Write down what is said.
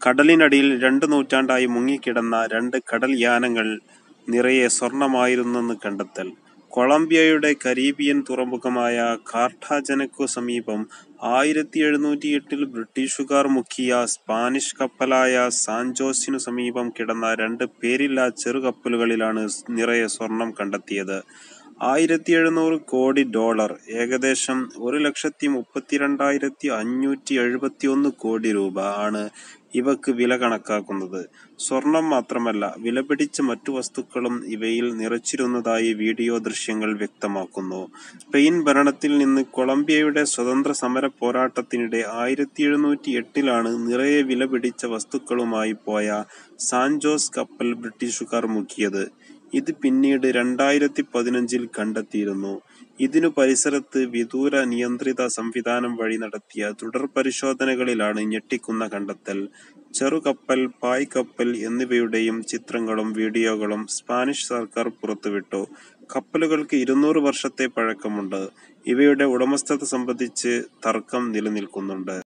കടലിനടിയിൽ രണ്ടു നൂറ്റാണ്ടായി മുങ്ങിക്കിടന്ന രണ്ട് കടൽ യാനങ്ങൾ നിറയെ സ്വർണമായിരുന്നെന്ന് കണ്ടെത്തൽ. കൊളംബിയയുടെ കരീബിയൻ തുറമുഖമായ കാർട്ടാജനക്കു സമീപം ആയിരത്തിയെഴുന്നൂറ്റിയെട്ടിൽ ബ്രിട്ടീഷുകാർ മുക്കിയ സ്പാനിഷ് കപ്പലായ സാൻ ജോസിനു സമീപം കിടന്ന രണ്ട് പേരില്ലാ ചെറുകപ്പലുകളിലാണ് നിറയെ സ്വർണം കണ്ടെത്തിയത്. ആയിരത്തിയെഴുന്നൂറ് കോടി ഡോളർ ഏകദേശം ഒരു ലക്ഷത്തി മുപ്പത്തിരണ്ടായിരത്തി അഞ്ഞൂറ്റി എഴുപത്തിയൊന്ന് കോടി രൂപ ആണ് ഇവക്ക് വില കണക്കാക്കുന്നത്. സ്വർണം മാത്രമല്ല വിലപിടിച്ച മറ്റു വസ്തുക്കളും ഇവയിൽ നിറച്ചിരുന്നതായി വീഡിയോ ദൃശ്യങ്ങൾ വ്യക്തമാക്കുന്നു. സ്പെയിൻ ഭരണത്തിൽ നിന്ന് കൊളംബിയയുടെ സ്വാതന്ത്ര്യ സമര പോരാട്ടത്തിനിടെ ആയിരത്തിയെഴുന്നൂറ്റിയെട്ടിലാണ് നിറയെ വിലപിടിച്ച വസ്തുക്കളുമായി പോയ സാൻ ജോസ് കപ്പൽ ബ്രിട്ടീഷുകാർ മുക്കിയത്. ഇത് പിന്നീട് രണ്ടായിരത്തിപതിനഞ്ചിൽ കണ്ടെത്തിയിരുന്നു. ഇതിനു പരിസരത്ത് വിദൂര നിയന്ത്രിത സംവിധാനം വഴി നടത്തിയ തുടർപരിശോധനകളിലാണ് ഞെട്ടിക്കുന്ന കണ്ടെത്തൽ. ചെറുകപ്പൽ, പായ്ക്കപ്പൽ എന്നിവയുടെയും ചിത്രങ്ങളും വീഡിയോകളും സ്പാനിഷ് സർക്കാർ പുറത്തുവിട്ടു. കപ്പലുകൾക്ക് ഇരുന്നൂറ് വർഷത്തെ പഴക്കമുണ്ട്. ഇവയുടെ ഉടമസ്ഥത സംബന്ധിച്ച് തർക്കം നിലനിൽക്കുന്നുണ്ട്.